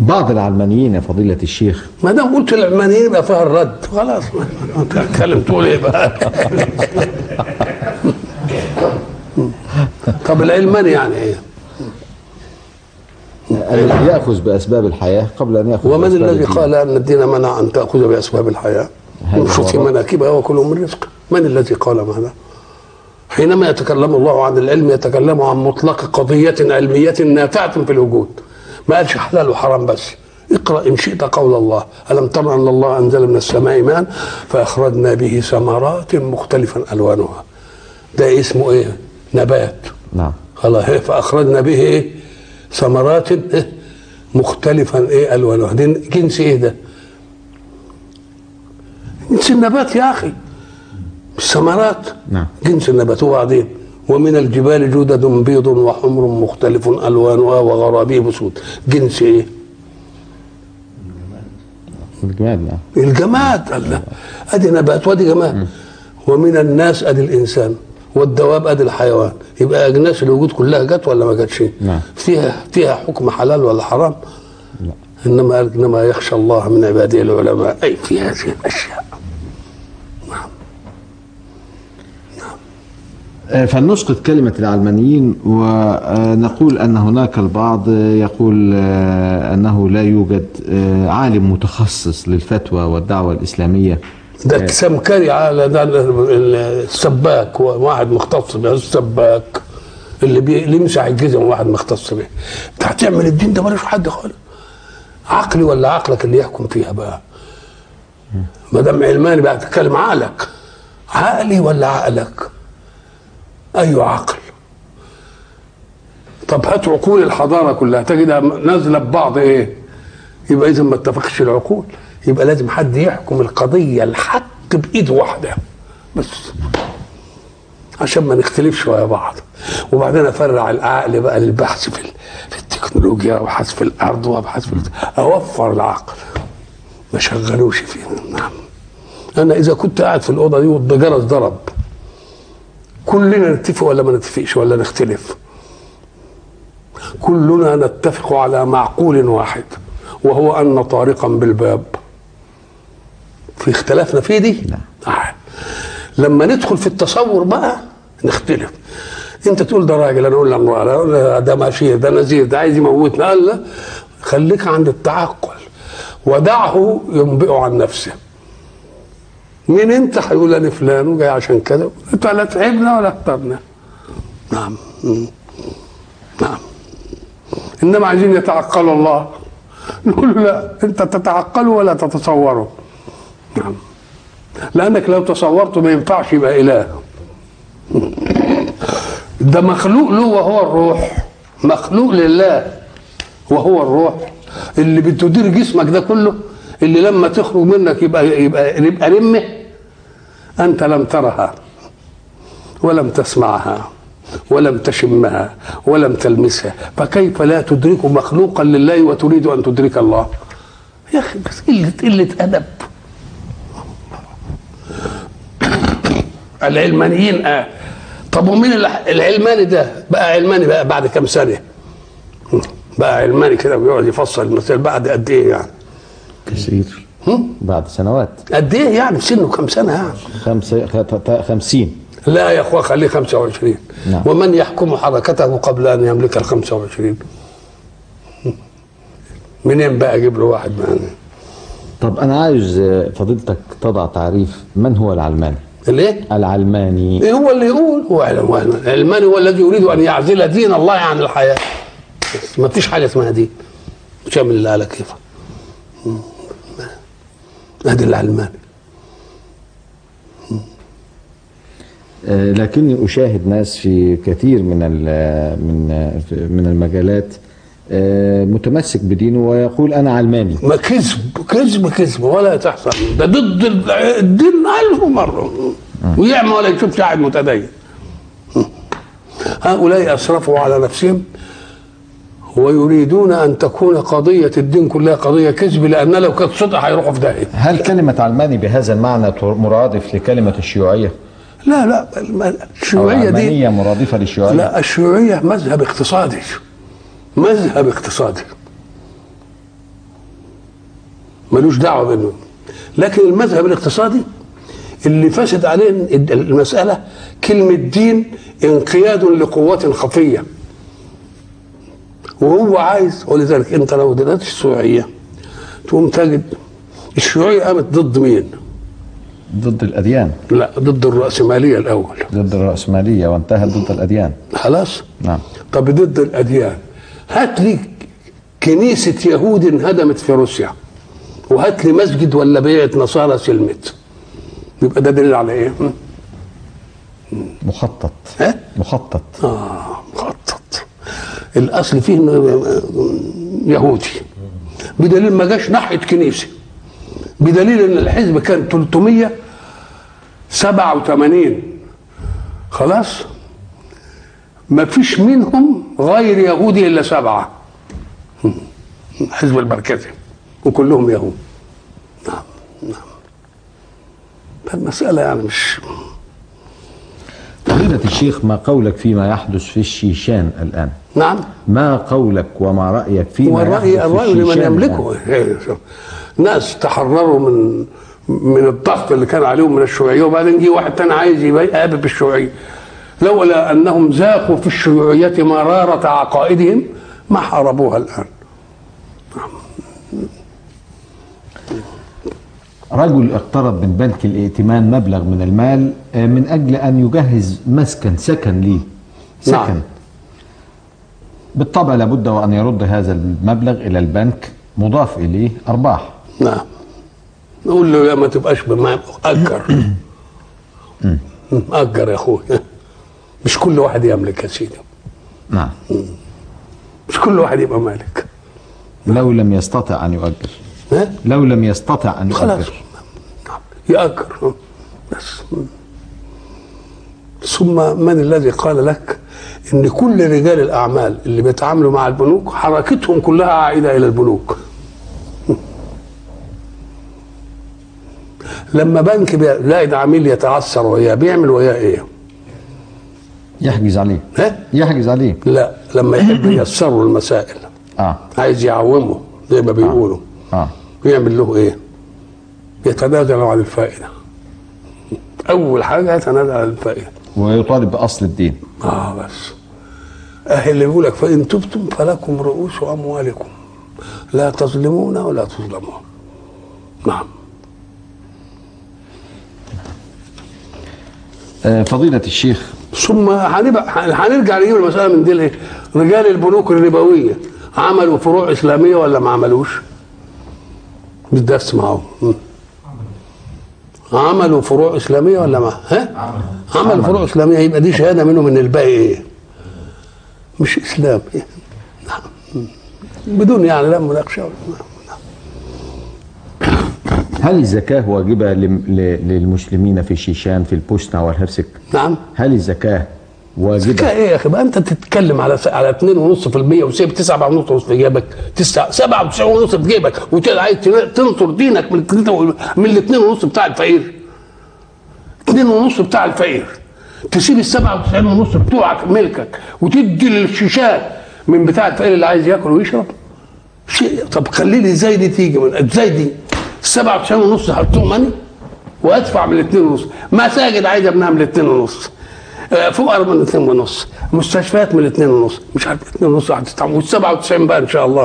بعض العلمانيين يا فضيلة الشيخ ما دام قلت العلمانيين يبقى فيها الرد خلاص انت هتتكلم تقول ايه بقى طب العلماني يعني ايه الذي يأخذ بأسباب الحياة قبل أن يأخذ ومن بأسباب الذي الدين. قال ان الدين منع ان تاخذ باسباب الحياه هذا شوف في هو رأي. مناكبها وكل من رزق من الذي قال هذا حينما يتكلم الله عن العلم يتكلم عن مطلق قضية علمية نافعة في الوجود ما قالش حلال وحرام بس اقرأ إن شئت قول الله ألم تر أن الله أنزل من السماء ماء فأخرجنا به ثمرات مختلفا ألوانها ده اسمه إيه نبات نعم خلاص إيه؟ فأخرجنا به إيه ثمرات إيه مختلفا إيه ألوانها دي جنس إيه ده جنس النبات يا أخي الثمرات نعم. جنس النبات وبعدين ومن الجبال جدد بيض وحمر مختلف الوانها وغرابيب سود جنس ايه؟ الجماد نعم الجماد الله ادي نبات وادي جماد ومن الناس ادي الانسان والدواب ادي الحيوان يبقى اجناس الوجود كلها جت ولا ما جاتش؟ نعم. فيها فيها حكم حلال ولا حرام؟ لا. انما قال انما يخشى الله من عباده العلماء اي في هذه الاشياء آه، فلنسقط كلمة العلمانيين ونقول أن هناك البعض يقول آه، أنه لا يوجد آه، عالم متخصص للفتوى والدعوة الإسلامية ده سمكري على ده السباك واحد مختص به السباك اللي بي... اللي يمسح الجزم واحد مختص به انت هتعمل الدين ده ملوش حد خالص عقلي ولا عقلك اللي يحكم فيها بقى ما دام علماني بقى تتكلم عقلك عقلي ولا عقلك اي عقل طب هات عقول الحضاره كلها تجدها نازله ببعض ايه يبقى اذا ما اتفقش العقول يبقى لازم حد يحكم القضيه الحق بايد واحده بس عشان ما نختلفش ويا بعض وبعدين افرع العقل بقى للبحث في ال- في التكنولوجيا وابحث في الارض وابحث في الت- اوفر العقل ما شغلوش فيه نعم انا اذا كنت قاعد في الاوضه دي والجرس ضرب كلنا نتفق ولا ما نتفقش ولا نختلف كلنا نتفق على معقول واحد وهو ان طارقا بالباب في اختلافنا في دي نعم. آه. لما ندخل في التصور بقى نختلف انت تقول ده راجل انا اقول له امرأة، أنا أقول له ده ماشي ده نزير ده عايز يموتنا قال لا خليك عند التعقل ودعه ينبئ عن نفسه مين انت هيقول انا فلان وجاي عشان كذا انت لا تعبنا ولا اخترنا نعم مم. نعم انما عايزين يتعقلوا الله نقول له لا انت تتعقله ولا تتصوره نعم لانك لو تصورته ما ينفعش يبقى اله ده مخلوق له وهو الروح مخلوق لله وهو الروح اللي بتدير جسمك ده كله اللي لما تخرج منك يبقى يبقى يبقى رمه انت لم ترها ولم تسمعها ولم تشمها ولم تلمسها فكيف لا تدرك مخلوقا لله وتريد ان تدرك الله يا اخي بس قله قله ادب العلمانيين اه طب ومين الع- العلماني ده بقى علماني بقى بعد كم سنه بقى علماني كده ويقعد يفصل المسائل بعد قد ايه يعني كثير هم؟ بعد سنوات قد ايه يعني سنه كم سنه يعني خمسة خ- خمسين لا يا اخوة خليه 25 نعم. ومن يحكم حركته قبل ان يملك ال 25 منين بقى اجيب له واحد يعني طب أنا عايز آه، فضيلتك تضع تعريف من هو العلماني ليه؟ العلماني ايه هو اللي يقول هو علم- هو علم- العلماني هو الذي يريد ان يعزل دين الله عن الحياه بس ما فيش حاجه اسمها دين شامل الله على كيفه ادي العلماني آه، لكني أشاهد ناس في كثير من ال- من آه، من المجالات آه، متمسك بدينه ويقول أنا علماني ما كذب كذب كذب ولا تحصل ده ضد ال- الدين ألف مرة ويعمى ولا يشوف قاعد متدين هؤلاء أسرفوا على نفسهم ويريدون أن تكون قضية الدين كلها قضية كذب لأن لو كانت صدق هيروحوا في داهية هل كلمة علماني بهذا المعنى تر- مرادف لكلمة الشيوعية؟ لا لا الم- أو الشيوعية دي علمانية مرادفة للشيوعية؟ لا الشيوعية مذهب اقتصادي مذهب اقتصادي ملوش دعوه بينهم لكن المذهب الاقتصادي اللي فسد عليه المساله كلمه دين انقياد لقوات خفيه وهو عايز ولذلك انت لو دلوقتي الشيوعيه تقوم تجد الشيوعيه قامت ضد مين؟ ضد الأديان لا ضد الرأسمالية الأول ضد الرأسمالية وانتهت ضد الأديان خلاص نعم طب ضد الأديان هات لي كنيسة يهود انهدمت في روسيا وهات لي مسجد ولا بيعة نصارى سلمت يبقى ده دليل على ايه؟ م? مخطط ها؟ مخطط اه مخطط الاصل فيه انه يهودي بدليل ما جاش ناحيه كنيسه بدليل ان الحزب كان 387 خلاص ما فيش منهم غير يهودي الا سبعه الحزب المركزي وكلهم يهود نعم نعم فالمسألة يعني مش فضيلة الشيخ ما قولك فيما يحدث في الشيشان الآن نعم ما قولك وما رأيك فيما والرأي يحدث في الرأي لمن الشيشان يملكه إيه، شوف. ناس تحرروا من من الضغط اللي كان عليهم من الشيوعية وبعدين جه واحد تاني عايز يقابل الشيوعية لولا أنهم ذاقوا في الشيوعية مرارة عقائدهم ما حاربوها الآن رجل اقترض من بنك الائتمان مبلغ من المال آه، من أجل أن يجهز مسكن سكن ليه سكن نعم. بالطبع لابد وأن يرد هذا المبلغ إلى البنك مضاف إليه أرباح نعم نقول له يا ما تبقاش بما أجر أجر يا أخوي مش كل واحد يملك يا سيدي نعم مش كل واحد يبقى مالك لو لم يستطع أن يؤجر ها؟ لو لم يستطع أن خلاص يؤجر نعم. يأجر بس ثم من الذي قال لك ان كل رجال الاعمال اللي بيتعاملوا مع البنوك حركتهم كلها عائده الى البنوك لما بنك بيلاقي عميل يتعثر وياه بيعمل وياه ايه؟ يحجز عليه ها؟ يحجز عليه لا لما يحب ييسروا المسائل آه عايز يعومه زي ما بيقولوا آه يعمل له ايه؟ يتنازل عن الفائده اول حاجه يتنازل عن الفائده ويطالب بأصل الدين اه بس اهل اللي بيقول لك فان تبتم فلكم رؤوس اموالكم لا تظلمون ولا تظلمون نعم آه، فضيلة الشيخ ثم هنبقى هنرجع نجيب المساله من دي ليه؟ رجال البنوك الربويه عملوا فروع اسلاميه ولا ما عملوش؟ مش ده اسمعوا م. عملوا فروع اسلاميه ولا ما؟ ها؟ عملوا فروع اسلاميه يبقى دي شهاده منهم ان الباقي ايه؟ مش اسلام نعم م. بدون يعني لا مناقشه ولا- هل الزكاة واجبة لم- ل- للمسلمين في الشيشان في البوسنة والهرسك نعم هل الزكاة واجبة زكاة ايه يا اخي بقى انت تتكلم على س- على 2.5% وسيب 9.5 في جيبك 9 97.5 في جيبك وعايز تنصر دينك من ال- من ال 2.5 بتاع الفقير 2.5 بتاع الفقير تسيب ال 97.5 بتوعك ملكك وتدي للشيشان من بتاع الفقير اللي عايز ياكل ويشرب شيء طب خلي لي ازاي دي تيجي من ازاي دي 97.5 هحطهم انا وادفع من الاثنين ونص مساجد عايز ابنها من الاثنين ونص آه، فقراء من الاثنين ونص مستشفيات من الاثنين ونص مش عارف الاثنين ونص هتتعمل وال 97 بقى ان شاء الله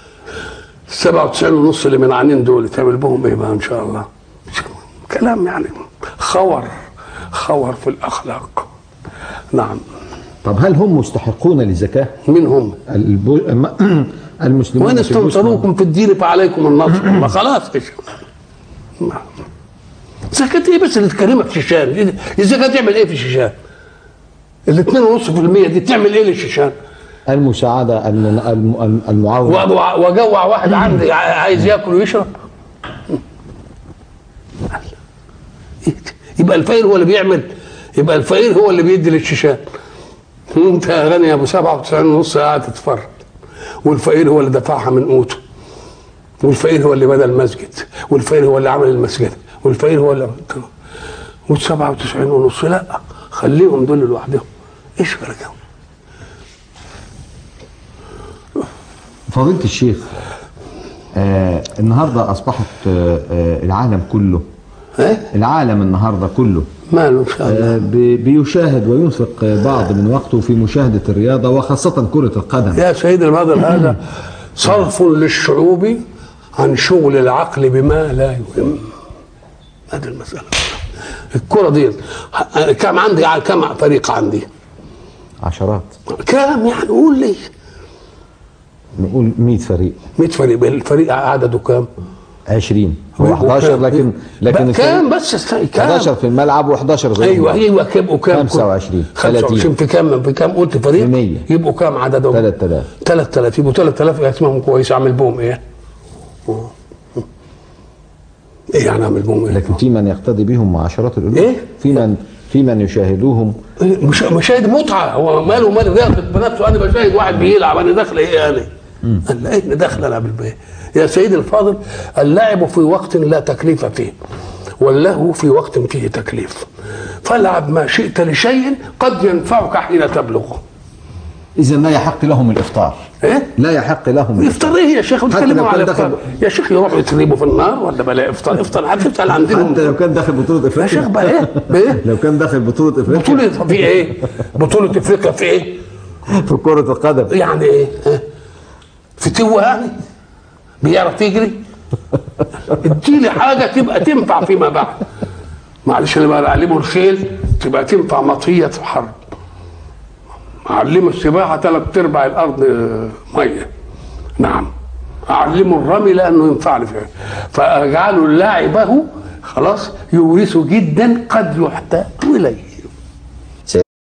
97 ونص اللي من عنين دول تعمل بهم ايه بقى ان شاء الله كلام يعني خور خور في الاخلاق نعم طب هل هم مستحقون للزكاة من هم البو... الم- المسلمون وان في البوسنة استنصروكم في الدين فعليكم النصر ما خلاص إيش؟ ما. زكاة ايه بس اللي تكلمك في الشيشان الزكاة تعمل ايه في الشيشان ال 2.5% دي تعمل ايه للشيشان المساعدة الم... الم... المعاونة وأبو- واجوع واحد عندي ع- عايز ياكل ويشرب يبقى الفقير هو اللي بيعمل يبقى الفقير هو اللي بيدي للشيشان وانت يا غني يا ابو 97 ونص قاعد تتفرج والفقير هو اللي دفعها من قوته والفقير هو اللي بنى المسجد والفقير هو اللي عمل المسجد والفقير هو اللي وال 97 ونص لا خليهم دول لوحدهم ايش فرقهم فضيلة الشيخ آه النهارده اصبحت آه آه العالم كله ايه العالم النهارده كله ماله ان شاء الله آه بي- بيشاهد وينفق آه، بعض من وقته في مشاهده الرياضه وخاصه كره القدم يا سيدي الفاضل هذا صرف للشعوب عن شغل العقل بما لا يهم هذه المسألة الكرة دي ه- كم عندي كم فريق عندي عشرات كم يعني قول لي نقول 100 فريق 100 فريق الفريق عدده كام 20 هو 11 لكن لكن بقى الفريق كام بس استنى، كام 11 في الملعب و11 غير ايوه الملعب. ايوه كام وكام 25 25 في كام في كام قلت فريق 100. يبقوا كام عددهم 3000 3000 يبقوا 3000 اسمهم كويس اعمل بهم ايه؟ ايه يعني اعمل بهم ايه؟ لكن في من يقتدي بهم مع عشرات الالوف إيه؟ في من في من يشاهدوهم مش مشاهد متعه هو ماله ومال الرياضه بنفسه انا بشاهد واحد بيلعب انا داخل ايه انا؟ قال لا ايه داخل انا بالبيت يا سيدي الفاضل اللعب في وقت لا تكليف فيه واللهو في وقت فيه تكليف فالعب ما شئت لشيء قد ينفعك حين تبلغه اذا لا يحق لهم الافطار ايه؟ لا يحق لهم يفطر ايه يا شيخ حتى بتكلموا لو على كان الافطار دخل- يا شيخ يروحوا يتريبوا في النار ولا بلا افطار افطر هتفطر عندهم حتى لو كان داخل بطولة يا افريقيا شيخ بقى ايه؟ بايه؟ لو كان داخل بطولة افريقيا بطولة في ايه؟ بطولة افريقيا في ايه؟ في كرة القدم يعني ايه؟ ها؟ فتوة يعني؟ بيعرف يجري؟ اديلي حاجة تبقى تنفع فيما بعد معلش انا بقى اعلمه الخيل تبقى تنفع مطية في حرب اعلمه السباحة ثلاث ارباع الارض آه، مية نعم اعلمه الرمي لانه ينفعني فيه فاجعله لاعبه خلاص يورث جدا قد يحتاج اليه